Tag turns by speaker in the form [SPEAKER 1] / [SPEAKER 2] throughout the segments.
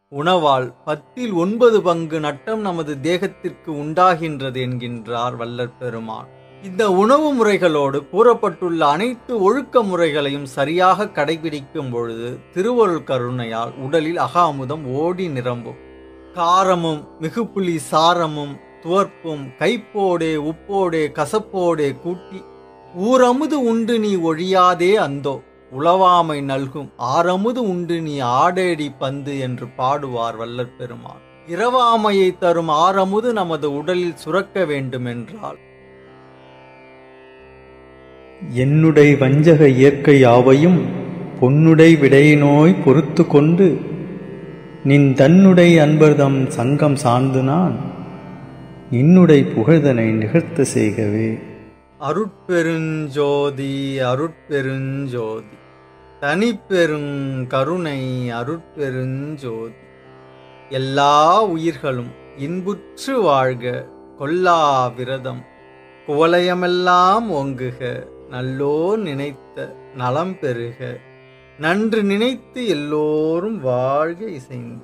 [SPEAKER 1] உணவால் பத்தில் ஒன்பது பங்கு நட்டம் நமது தேகத்திற்கு உண்டாகின்றது என்கின்றார் வள்ளற் பெருமான் இந்த உணவு முறைகளோடு கூறப்பட்டுள்ள அனைத்து ஒழுக்க முறைகளையும் சரியாக கடைபிடிக்கும் பொழுது திருவருள் கருணையால் உடலில் அகாமுதம் ஓடி நிரம்பும் காரமும் மிகுப்புளி சாரமும் துவர்ப்பும் கைப்போடே உப்போடே கசப்போடே கூட்டி ஊரமுது உண்டு நீ ஒழியாதே அந்தோ உளவாமை நல்கும் ஆரமுது உண்டு நீ ஆடேடி பந்து என்று பாடுவார் வல்லற் பெருமான் இரவாமையை தரும் ஆரமுது நமது உடலில் சுரக்க வேண்டுமென்றால்
[SPEAKER 2] என்னுடை வஞ்சக இயற்கை யாவையும் பொன்னுடை விடையினோய் பொறுத்து கொண்டு நின் தன்னுடை அன்பர்தம் சங்கம் சார்ந்து நான் நின்னுடை புகழ்தனை நிகழ்த்த செய்கவே
[SPEAKER 1] அருட்பெருஞ்சோதி அருட்பெருஞ்சோதி தனிப்பெருங் கருணை அருட்பெருஞ்சோதி எல்லா உயிர்களும் இன்புற்று வாழ்க கொல்லா விரதம் குவலயமெல்லாம் ஓங்குக நல்லோர் நினைத்த நலம் பெறுக நன்று நினைத்து எல்லோரும் வாழ்க இசைந்து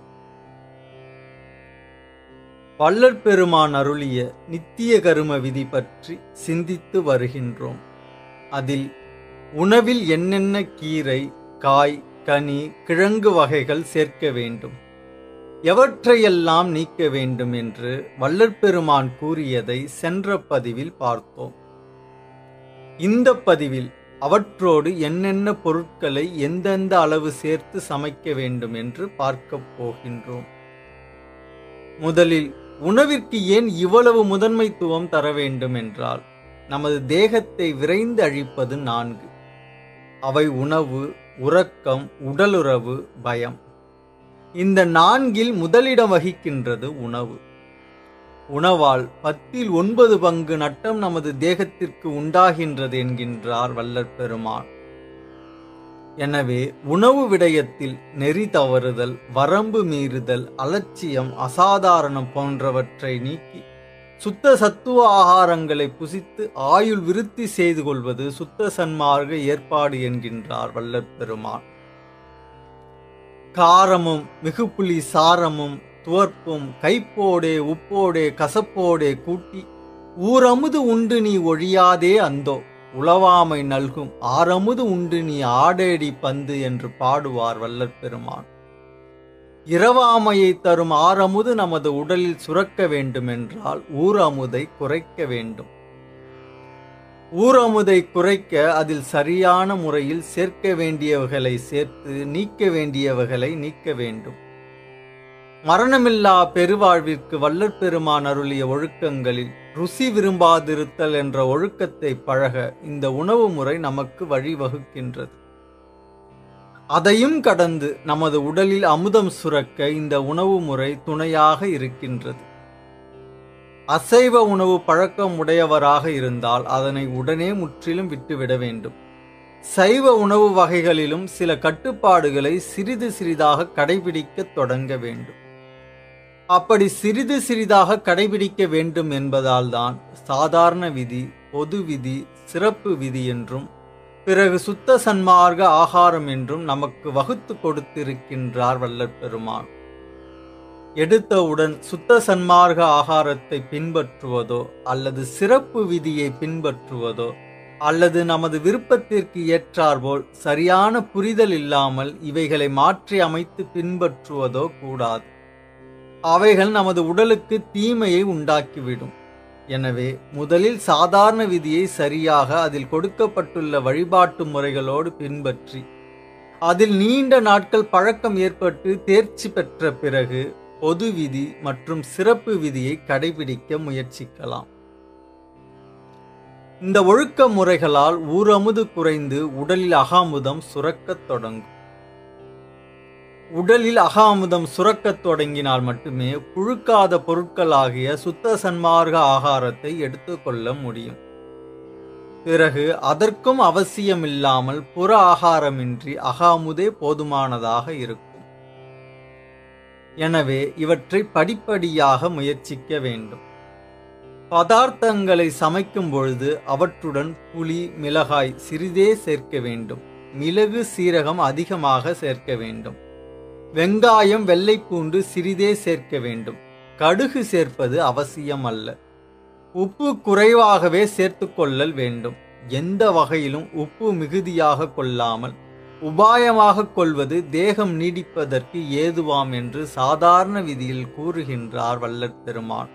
[SPEAKER 1] வள்ளற் பெருமான் அருளிய நித்திய கரும விதி பற்றி சிந்தித்து வருகின்றோம் அதில் உணவில் என்னென்ன கீரை காய் கனி கிழங்கு வகைகள் சேர்க்க வேண்டும் எவற்றையெல்லாம் நீக்க வேண்டும் என்று வள்ளற் பெருமான் கூறியதை சென்ற பதிவில் பார்த்தோம் இந்த பதிவில் அவற்றோடு என்னென்ன பொருட்களை எந்தெந்த அளவு சேர்த்து சமைக்க வேண்டும் என்று பார்க்கப் போகின்றோம் முதலில் உணவிற்கு ஏன் இவ்வளவு முதன்மைத்துவம் தர வேண்டும் என்றால் நமது தேகத்தை விரைந்து அழிப்பது நான்கு அவை உணவு உறக்கம் உடலுறவு பயம் இந்த நான்கில் முதலிடம் வகிக்கின்றது உணவு உணவால் பத்தில் ஒன்பது பங்கு நட்டம் நமது தேகத்திற்கு உண்டாகின்றது என்கின்றார் வல்லற் பெருமான் எனவே உணவு விடயத்தில் நெறி தவறுதல் வரம்பு மீறுதல் அலட்சியம் அசாதாரணம் போன்றவற்றை நீக்கி சுத்த சத்துவ ஆகாரங்களை புசித்து ஆயுள் விருத்தி செய்து கொள்வது சுத்த சன்மார்க்க ஏற்பாடு என்கின்றார் வல்லற் பெருமான் காரமும் மிகுப்புளி சாரமும் துவர்ப்பும் கைப்போடே உப்போடே கசப்போடே கூட்டி ஊரமுது உண்டு நீ ஒழியாதே அந்தோ உளவாமை நல்கும் ஆரமுது உண்டு நீ ஆடேடி பந்து என்று பாடுவார் வல்லற் பெருமான் இரவாமையை தரும் ஆரமுது நமது உடலில் சுரக்க வேண்டுமென்றால் ஊரமுதை குறைக்க வேண்டும் ஊரமுதை குறைக்க அதில் சரியான முறையில் சேர்க்க வேண்டியவைகளை சேர்த்து நீக்க வேண்டியவைகளை நீக்க வேண்டும் மரணமில்லா பெருவாழ்விற்கு வல்லற் பெருமான் அருளிய ஒழுக்கங்களில் ருசி விரும்பாதிருத்தல் என்ற ஒழுக்கத்தை பழக இந்த உணவு முறை நமக்கு வழிவகுக்கின்றது அதையும் கடந்து நமது உடலில் அமுதம் சுரக்க இந்த உணவு முறை துணையாக இருக்கின்றது அசைவ உணவு பழக்கம் உடையவராக இருந்தால் அதனை உடனே முற்றிலும் விட்டுவிட வேண்டும் சைவ உணவு வகைகளிலும் சில கட்டுப்பாடுகளை சிறிது சிறிதாக கடைபிடிக்க தொடங்க வேண்டும் அப்படி சிறிது சிறிதாக கடைபிடிக்க வேண்டும் என்பதால் தான் சாதாரண விதி பொது விதி சிறப்பு விதி என்றும் பிறகு சுத்த சன்மார்க்க ஆகாரம் என்றும் நமக்கு வகுத்து கொடுத்திருக்கின்றார் வல்லற் பெருமான் எடுத்தவுடன் சுத்த சன்மார்க்க ஆகாரத்தை பின்பற்றுவதோ அல்லது சிறப்பு விதியை பின்பற்றுவதோ அல்லது நமது விருப்பத்திற்கு ஏற்றாற்போல் சரியான புரிதல் இல்லாமல் இவைகளை மாற்றி அமைத்து பின்பற்றுவதோ கூடாது அவைகள் நமது உடலுக்கு தீமையை உண்டாக்கிவிடும் எனவே முதலில் சாதாரண விதியை சரியாக அதில் கொடுக்கப்பட்டுள்ள வழிபாட்டு முறைகளோடு பின்பற்றி அதில் நீண்ட நாட்கள் பழக்கம் ஏற்பட்டு தேர்ச்சி பெற்ற பிறகு பொது விதி மற்றும் சிறப்பு விதியை கடைபிடிக்க முயற்சிக்கலாம் இந்த ஒழுக்க முறைகளால் ஊரமுது குறைந்து உடலில் அகாமுதம் சுரக்கத் தொடங்கும் உடலில் அகாமுதம் சுரக்கத் தொடங்கினால் மட்டுமே புழுக்காத பொருட்களாகிய சுத்த சன்மார்க்க ஆகாரத்தை எடுத்துக்கொள்ள முடியும் பிறகு அதற்கும் அவசியமில்லாமல் புற ஆகாரமின்றி அகாமுதே போதுமானதாக இருக்கும் எனவே இவற்றை படிப்படியாக முயற்சிக்க வேண்டும் பதார்த்தங்களை சமைக்கும் பொழுது அவற்றுடன் புளி மிளகாய் சிறிதே சேர்க்க வேண்டும் மிளகு சீரகம் அதிகமாக சேர்க்க வேண்டும் வெங்காயம் வெள்ளைப்பூண்டு சிறிதே சேர்க்க வேண்டும் கடுகு சேர்ப்பது அவசியம் அல்ல உப்பு குறைவாகவே சேர்த்து கொள்ளல் வேண்டும் எந்த வகையிலும் உப்பு மிகுதியாக கொள்ளாமல் உபாயமாக கொள்வது தேகம் நீடிப்பதற்கு ஏதுவாம் என்று சாதாரண விதியில் கூறுகின்றார் வல்லற் பெருமான்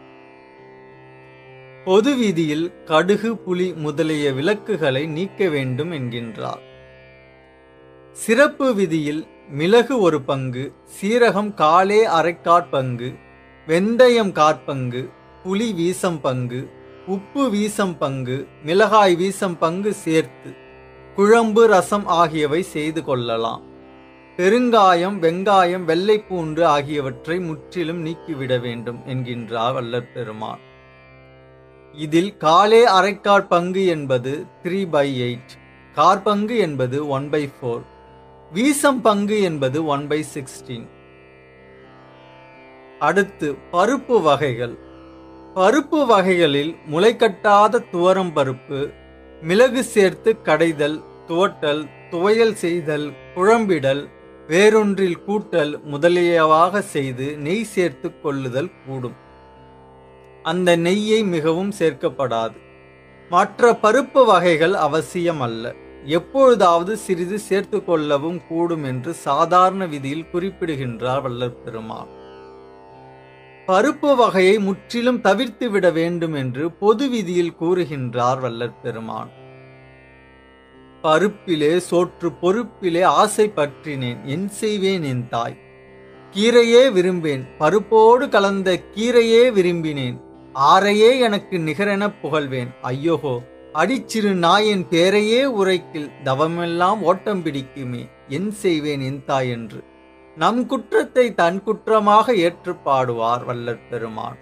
[SPEAKER 1] பொது விதியில் கடுகு புலி முதலிய விலக்குகளை நீக்க வேண்டும் என்கின்றார் சிறப்பு விதியில் மிளகு ஒரு பங்கு சீரகம் காலே அரைக்காற் பங்கு வெந்தயம் காற்பங்கு புளி வீசம் பங்கு உப்பு வீசம் பங்கு மிளகாய் வீசம் பங்கு சேர்த்து குழம்பு ரசம் ஆகியவை செய்து கொள்ளலாம் பெருங்காயம் வெங்காயம் வெள்ளைப்பூண்டு ஆகியவற்றை முற்றிலும் நீக்கிவிட வேண்டும் என்கின்றார் வல்லற் பெருமான் இதில் காலே அரைக்காற் பங்கு என்பது த்ரீ பை எயிட் காற்பங்கு என்பது ஒன் பை ஃபோர் வீசம் பங்கு என்பது ஒன் பை சிக்ஸ்டீன் அடுத்து பருப்பு வகைகள் பருப்பு வகைகளில் முளைக்கட்டாத துவரம் பருப்பு மிளகு சேர்த்து கடைதல் துவட்டல் துவையல் செய்தல் குழம்பிடல் வேறொன்றில் கூட்டல் முதலியவாக செய்து நெய் சேர்த்து கொள்ளுதல் கூடும் அந்த நெய்யை மிகவும் சேர்க்கப்படாது மற்ற பருப்பு வகைகள் அவசியம் அல்ல எப்பொழுதாவது சிறிது சேர்த்து கொள்ளவும் கூடும் என்று சாதாரண விதியில் குறிப்பிடுகின்றார் வல்லற் பெருமாள் பருப்பு வகையை முற்றிலும் தவிர்த்து விட வேண்டும் என்று பொது விதியில் கூறுகின்றார் வல்லற் பெருமான் பருப்பிலே சோற்று பொறுப்பிலே ஆசை பற்றினேன் என் செய்வேன் என் தாய் கீரையே விரும்பேன் பருப்போடு கலந்த கீரையே விரும்பினேன் ஆரையே எனக்கு நிகரென புகழ்வேன் ஐயோகோ அடிச்சிறு நாயின் பேரையே உரைக்கில் தவமெல்லாம் ஓட்டம் பிடிக்குமே என் செய்வேன் என் தாய் என்று நம் குற்றத்தை தன் குற்றமாக ஏற்று பாடுவார் வல்லற் பெருமான்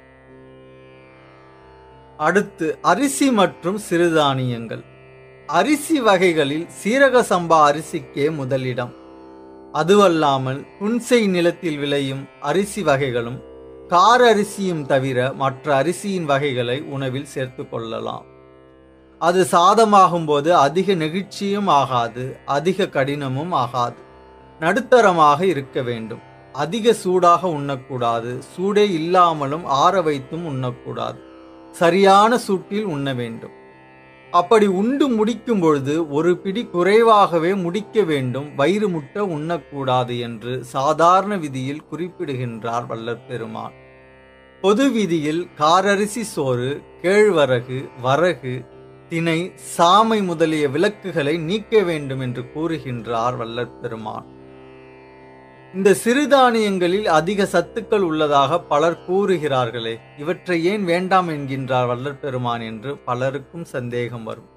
[SPEAKER 1] அடுத்து அரிசி மற்றும் சிறுதானியங்கள் அரிசி வகைகளில் சீரக சம்பா அரிசிக்கே முதலிடம் அதுவல்லாமல் புன்சை நிலத்தில் விளையும் அரிசி வகைகளும் கார அரிசியும் தவிர மற்ற அரிசியின் வகைகளை உணவில் சேர்த்து கொள்ளலாம் அது சாதமாகும் போது அதிக நெகிழ்ச்சியும் ஆகாது அதிக கடினமும் ஆகாது நடுத்தரமாக இருக்க வேண்டும் அதிக சூடாக உண்ணக்கூடாது சூடே இல்லாமலும் ஆற வைத்தும் உண்ணக்கூடாது சரியான சூட்டில் உண்ண வேண்டும் அப்படி உண்டு முடிக்கும் பொழுது ஒரு பிடி குறைவாகவே முடிக்க வேண்டும் வயிறு முட்ட உண்ணக்கூடாது என்று சாதாரண விதியில் குறிப்பிடுகின்றார் வல்லற் பெருமான் பொது விதியில் காரரிசி சோறு கேழ்வரகு வரகு திணை சாமை முதலிய விளக்குகளை நீக்க வேண்டும் என்று கூறுகின்றார் வல்லற் பெருமான் இந்த சிறுதானியங்களில் அதிக சத்துக்கள் உள்ளதாக பலர் கூறுகிறார்களே இவற்றை ஏன் வேண்டாம் என்கின்றார் வல்லற் பெருமான் என்று பலருக்கும் சந்தேகம் வரும்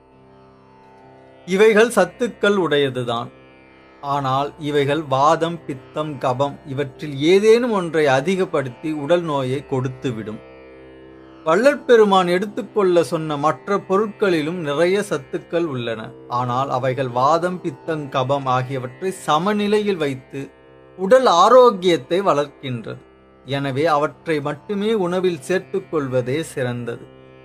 [SPEAKER 1] இவைகள் சத்துக்கள் உடையதுதான் ஆனால் இவைகள் வாதம் பித்தம் கபம் இவற்றில் ஏதேனும் ஒன்றை அதிகப்படுத்தி உடல் நோயை கொடுத்துவிடும் வள்ளற் பெருமான் எடுத்துக்கொள்ள சொன்ன மற்ற பொருட்களிலும் நிறைய சத்துக்கள் உள்ளன ஆனால் அவைகள் வாதம் பித்தம் கபம் ஆகியவற்றை சமநிலையில் வைத்து உடல் ஆரோக்கியத்தை வளர்க்கின்றது எனவே அவற்றை மட்டுமே உணவில் சேர்த்துக் கொள்வதே சிறந்தது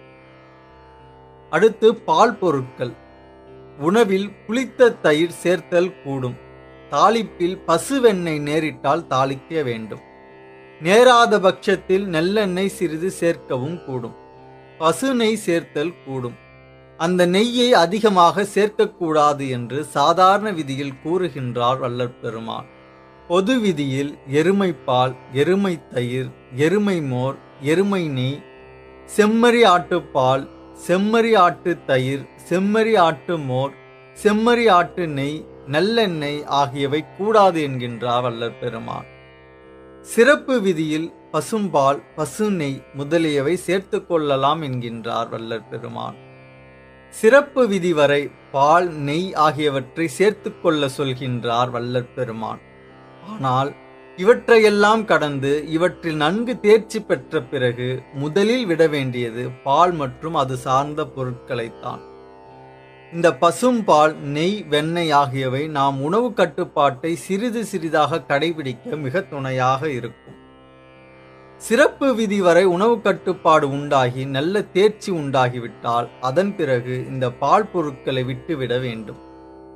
[SPEAKER 1] அடுத்து பால் பொருட்கள் உணவில் புளித்த தயிர் சேர்த்தல் கூடும் தாளிப்பில் பசுவெண்ணெய் நேரிட்டால் தாளிக்க வேண்டும் நேராத பட்சத்தில் நெல்லெண்ணெய் சிறிது சேர்க்கவும் கூடும் பசு நெய் சேர்த்தல் கூடும் அந்த நெய்யை அதிகமாக சேர்க்கக்கூடாது என்று சாதாரண விதியில் கூறுகின்றார் வல்லற் பெருமான் பொது விதியில் எருமைப்பால் எருமை தயிர் எருமை மோர் எருமை நெய் செம்மறி ஆட்டுப்பால் செம்மறி ஆட்டு தயிர் செம்மறி ஆட்டு மோர் செம்மறி ஆட்டு நெய் நல்லெண்ணெய் ஆகியவை கூடாது என்கின்றார் வல்லற் பெருமான் சிறப்பு விதியில் பசும்பால் பசு நெய் முதலியவை சேர்த்து கொள்ளலாம் என்கின்றார் வல்லற் பெருமான் சிறப்பு விதி வரை பால் நெய் ஆகியவற்றை சேர்த்து கொள்ள சொல்கின்றார் வல்லற் பெருமான் ஆனால் இவற்றையெல்லாம் கடந்து இவற்றில் நன்கு தேர்ச்சி பெற்ற பிறகு முதலில் விட வேண்டியது பால் மற்றும் அது சார்ந்த பொருட்களைத்தான் இந்த பசும்பால் நெய் வெண்ணெய் ஆகியவை நாம் உணவு கட்டுப்பாட்டை சிறிது சிறிதாக கடைபிடிக்க மிக துணையாக இருக்கும் சிறப்பு விதி வரை உணவு கட்டுப்பாடு உண்டாகி நல்ல தேர்ச்சி உண்டாகிவிட்டால் அதன் பிறகு இந்த பால் பொருட்களை விட்டுவிட வேண்டும்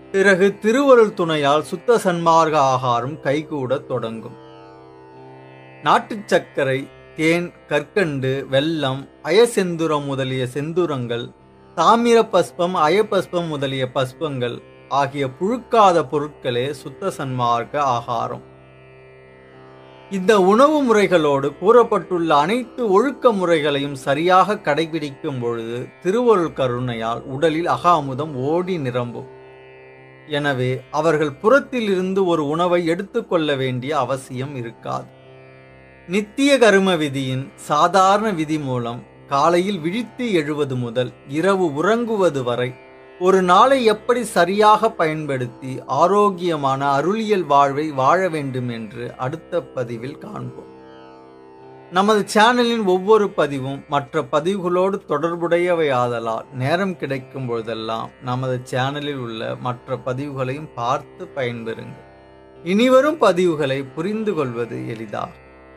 [SPEAKER 1] பிறகு திருவருள் துணையால் சுத்த சன்மார்க்க ஆகாரம் கைகூடத் தொடங்கும் நாட்டுச் சர்க்கரை தேன் கற்கண்டு வெல்லம் அயசெந்துரம் முதலிய செந்துரங்கள் தாமிர பஸ்பம் அயபஸ்பம் முதலிய பஸ்பங்கள் ஆகிய புழுக்காத பொருட்களே சுத்த சன்மார்க்க ஆகாரம் இந்த உணவு முறைகளோடு கூறப்பட்டுள்ள அனைத்து ஒழுக்க முறைகளையும் சரியாக கடைபிடிக்கும் பொழுது திருவருள் கருணையால் உடலில் அகாமுதம் ஓடி நிரம்பும் எனவே அவர்கள் புறத்திலிருந்து ஒரு உணவை எடுத்துக்கொள்ள வேண்டிய அவசியம் இருக்காது நித்திய கரும விதியின் சாதாரண விதி மூலம் காலையில் விழித்து எழுவது முதல் இரவு உறங்குவது வரை ஒரு நாளை எப்படி சரியாக பயன்படுத்தி ஆரோக்கியமான அருளியல் வாழ்வை வாழ வேண்டும் என்று அடுத்த பதிவில் காண்போம் நமது சேனலின் ஒவ்வொரு பதிவும் மற்ற பதிவுகளோடு தொடர்புடையவை ஆதலால் நேரம் கிடைக்கும் பொழுதெல்லாம் நமது சேனலில் உள்ள மற்ற பதிவுகளையும் பார்த்து பயன்பெறுங்கள் இனிவரும் பதிவுகளை புரிந்து கொள்வது எளிதாகும்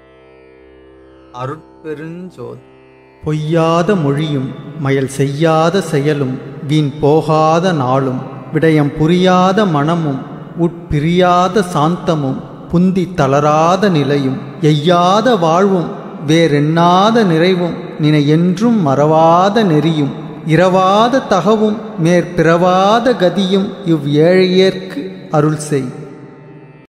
[SPEAKER 1] அருட்பெருஞ்சோதி
[SPEAKER 2] பொய்யாத மொழியும் மயல் செய்யாத செயலும் வீண் போகாத நாளும் விடயம் புரியாத மனமும் உட்பிரியாத சாந்தமும் புந்தி தளராத நிலையும் எய்யாத வாழ்வும் வேறெண்ணாத நிறைவும் நினை என்றும் மறவாத நெறியும் இரவாத தகவும் மேற்பிறவாத கதியும் இவ் ஏழையேற்கு அருள் செய்